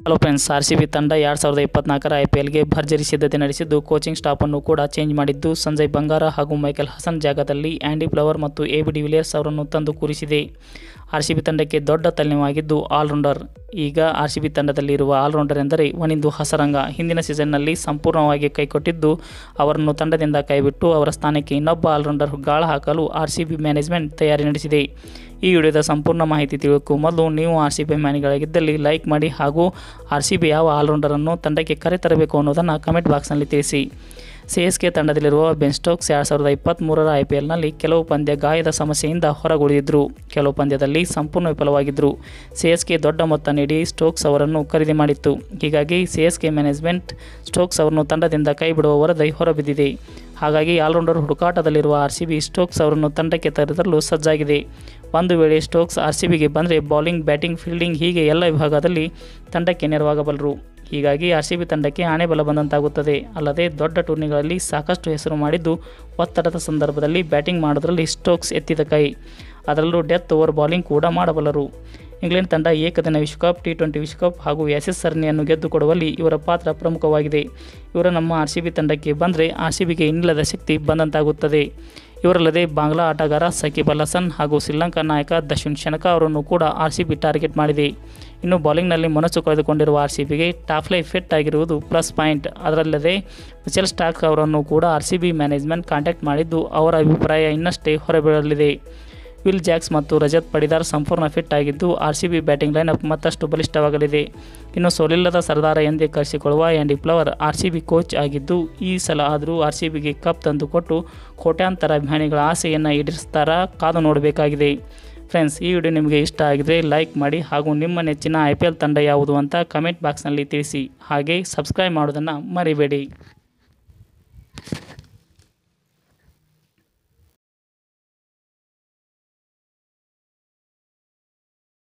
hello friends R C B ತಂಡ ಎರಡು ಸಾವಿರದ ಇಪ್ಪತ್ನಾಲ್ಕರ ಐ ಪಿ ಎಲ್ಗೆ ಭರ್ಜರಿ ಸಿದ್ಧತೆ ನಡೆಸಿದ್ದು ಕೋಚಿಂಗ್ ಸ್ಟಾಫನ್ನು ಕೂಡ ಚೇಂಜ್ ಮಾಡಿದ್ದು ಸಂಜಯ್ ಬಂಗಾರ ಹಾಗೂ ಮೈಕೆಲ್ ಹಸನ್ ಜಾಗದಲ್ಲಿ ಆ್ಯಂಡಿ ಫ್ಲವರ್ ಮತ್ತು ಎ ಬಿ ಡಿವಿಲಿಯರ್ಸ್ ಅವರನ್ನು ತಂದು ಕೂರಿಸಿದೆ ಆರ್ ಸಿ ಬಿ ತಂಡಕ್ಕೆ ದೊಡ್ಡ ತಲೆನೋವಾಗಿದ್ದು ಆಲ್ರೌಂಡರ್ ಈಗ ಆರ್ ಸಿ ಬಿ ತಂಡದಲ್ಲಿರುವ ಆಲ್ರೌಂಡರ್ ಎಂದರೆ ವನಿಂದು ಹಸರಂಗ ಹಿಂದಿನ ಸೀಸನ್ನಲ್ಲಿ ಸಂಪೂರ್ಣವಾಗಿ ಕೈಕೊಟ್ಟಿದ್ದು ಅವರನ್ನು ತಂಡದಿಂದ ಕೈಬಿಟ್ಟು ಅವರ ಸ್ಥಾನಕ್ಕೆ ಇನ್ನೊಬ್ಬ ಆಲ್ರೌಂಡರ್ ಗಾಳ ಹಾಕಲು ಆರ್ ಸಿ ಬಿ ಮ್ಯಾನೇಜ್ಮೆಂಟ್ ತಯಾರಿ ನಡೆಸಿದೆ ಈ ವಿಡಿಯೋದ ಸಂಪೂರ್ಣ ಮಾಹಿತಿ ತಿಳಿಯೋಕ್ಕೂ ಮೊದಲು ನೀವು ಆರ್ ಸಿ ಬಿ ಅಭಿಮಾನಿಗಳಾಗಿದ್ದಲ್ಲಿ ಲೈಕ್ ಮಾಡಿ ಹಾಗೂ ಆರ್ ಸಿ ಬಿ ಯಾವ ಆಲ್ರೌಂಡರನ್ನು ತಂಡಕ್ಕೆ ಕರೆತರಬೇಕು ಅನ್ನೋದನ್ನು ಕಮೆಂಟ್ ಬಾಕ್ಸ್ನಲ್ಲಿ ತಿಳಿಸಿ ಸಿ ಎಸ್ ಕೆ ತಂಡದಲ್ಲಿರುವ ಬೆನ್ ಸ್ಟೋಕ್ಸ್ ಎರಡು ಸಾವಿರದ ಇಪ್ಪತ್ತ್ಮೂರರ ಐ ಪಿ ಎಲ್ನಲ್ಲಿ ಕೆಲವು ಪಂದ್ಯ ಗಾಯದ ಸಮಸ್ಯೆಯಿಂದ ಹೊರಗುಳಿದಿದ್ದರು ಕೆಲವು ಪಂದ್ಯದಲ್ಲಿ ಸಂಪೂರ್ಣ ವಿಫಲವಾಗಿದ್ದರು ಸಿ ಎಸ್ ಕೆ ದೊಡ್ಡ ಮೊತ್ತ ನೀಡಿ ಸ್ಟೋಕ್ಸ್ ಅವರನ್ನು ಖರೀದಿ ಮಾಡಿತ್ತು ಹೀಗಾಗಿ C S K management Stokes ಅವರನ್ನು ತಂಡದಿಂದ ಕೈಬಿಡುವ ವರದಿ ಹೊರಬಿದ್ದಿದೆ ಹಾಗಾಗಿ ಆಲ್ರೌಂಡರ್ ಹುಡುಕಾಟದಲ್ಲಿರುವ ಆರ್ ಸಿ ಬಿ ಸ್ಟೋಕ್ಸ್ ಅವರನ್ನು ತಂಡಕ್ಕೆ ತರಲು ಸಜ್ಜಾಗಿದೆ ಒಂದು ವೇಳೆ ಸ್ಟೋಕ್ಸ್ ಆರ್ ಸಿ ಬಿಗೆ ಬಂದರೆ ಬೌಲಿಂಗ್ ಬ್ಯಾಟಿಂಗ್ ಫೀಲ್ಡಿಂಗ್ ಹೀಗೆ ಎಲ್ಲ ವಿಭಾಗದಲ್ಲಿ ತಂಡಕ್ಕೆ ನೆರವಾಗಬಲ್ಲರು ಹೀಗಾಗಿ ಆರ್ ಸಿ ಬಿ ತಂಡಕ್ಕೆ ಆಣೆ ಬಲ ಬಂದಂತಾಗುತ್ತದೆ ಅಲ್ಲದೆ ದೊಡ್ಡ ಟೂರ್ನಿಗಳಲ್ಲಿ ಸಾಕಷ್ಟು ಹೆಸರು ಮಾಡಿದ್ದು ಒತ್ತಡದ ಸಂದರ್ಭದಲ್ಲಿ ಬ್ಯಾಟಿಂಗ್ ಮಾಡೋದರಲ್ಲಿ ಸ್ಟೋಕ್ಸ್ ಎತ್ತಿದ ಕೈ ಅದರಲ್ಲೂ ಡೆತ್ ಓವರ್ ಬೌಲಿಂಗ್ ಕೂಡ ಮಾಡಬಲ್ಲರು ಇಂಗ್ಲೆಂಡ್ ತಂಡ ಏಕದಿನ ವಿಶ್ವಕಪ್ ಟಿ ಟ್ವೆಂಟಿ ವಿಶ್ವಕಪ್ ಹಾಗೂ ಎಸ್ ಸರಣಿಯನ್ನು ಗೆದ್ದುಕೊಡುವಲ್ಲಿ ಇವರ ಪಾತ್ರ ಪ್ರಮುಖವಾಗಿದೆ ಇವರು ನಮ್ಮ ಆರ್ ಸಿ ಬಿ ತಂಡಕ್ಕೆ ಬಂದರೆ ಆರ್ ಸಿ ಬಿಗೆ ಇನ್ನಿಲ್ಲದ ಶಕ್ತಿ ಬಂದಂತಾಗುತ್ತದೆ ಇವರಲ್ಲದೆ ಬಾಂಗ್ಲಾ ಆಟಗಾರ ಸಕೀಬ್ ಅಲ್ ಹಸನ್ ಹಾಗೂ ಶ್ರೀಲಂಕಾ ನಾಯಕ ದಶ್ವಿನ್ ಶನಕ ಅವರನ್ನು ಕೂಡ ಆರ್ ಸಿ ಬಿ ಟಾರ್ಗೆಟ್ ಮಾಡಿದೆ ಇನ್ನು ಬೌಲಿಂಗ್ನಲ್ಲಿ ಮನಸ್ಸು ಕಳೆದುಕೊಂಡಿರುವ ಆರ್ ಸಿ ಬಿಗೆ ಟಾಪ್ಲೈ ಫಿಟ್ ಆಗಿರುವುದು ಪ್ಲಸ್ ಪಾಯಿಂಟ್ ಅದರಲ್ಲದೆ ಮಿಚೆಲ್ ಸ್ಟಾಕ್ ಅವರನ್ನು ಕೂಡ R C B management contact ಮಾಡಿದ್ದು ಅವರ ಅಭಿಪ್ರಾಯ ಇನ್ನಷ್ಟೇ ಹೊರಬೀಳಲಿದೆ ವಿಲ್ ಜಾಕ್ಸ್ ಮತ್ತು ರಜತ್ ಪಡಿದಾರ್ ಸಂಪೂರ್ಣ ಫಿಟ್ ಆಗಿದ್ದು R C B batting lineup ಮತ್ತಷ್ಟು ಬಲಿಷ್ಠವಾಗಲಿದೆ ಇನ್ನು ಸೋಲಿಲ್ಲದ ಸರ್ದಾರ ಎಂದೇ ಕರೆಸಿಕೊಳ್ಳುವ Andy Flower R C B coach ಆಗಿದ್ದು ಈ ಸಲ ಆದರೂ ಆರ್ ಸಿ ಬಿಗೆ ಕಪ್ ತಂದುಕೊಟ್ಟು ಕೋಟ್ಯಾಂತರ ಅಭಿಮಾನಿಗಳ ಆಸೆಯನ್ನು ಈಡೇರಿಸ್ತಾರಾ ಕಾದು ನೋಡಬೇಕಾಗಿದೆ ಫ್ರೆಂಡ್ಸ್ ಈ ವಿಡಿಯೋ ನಿಮಗೆ ಇಷ್ಟ ಆಗಿದ್ರೆ ಲೈಕ್ ಮಾಡಿ ಹಾಗೂ ನಿಮ್ಮ ನೆಚ್ಚಿನ ಐ ಪಿ ಎಲ್ ತಂಡ ಯಾವುದು ಅಂತ ಕಮೆಂಟ್ ಬಾಕ್ಸ್ನಲ್ಲಿ ತಿಳಿಸಿ ಹಾಗೆ ಸಬ್ಸ್ಕ್ರೈಬ್ ಮಾಡೋದನ್ನು ಮರಿಬೇಡಿ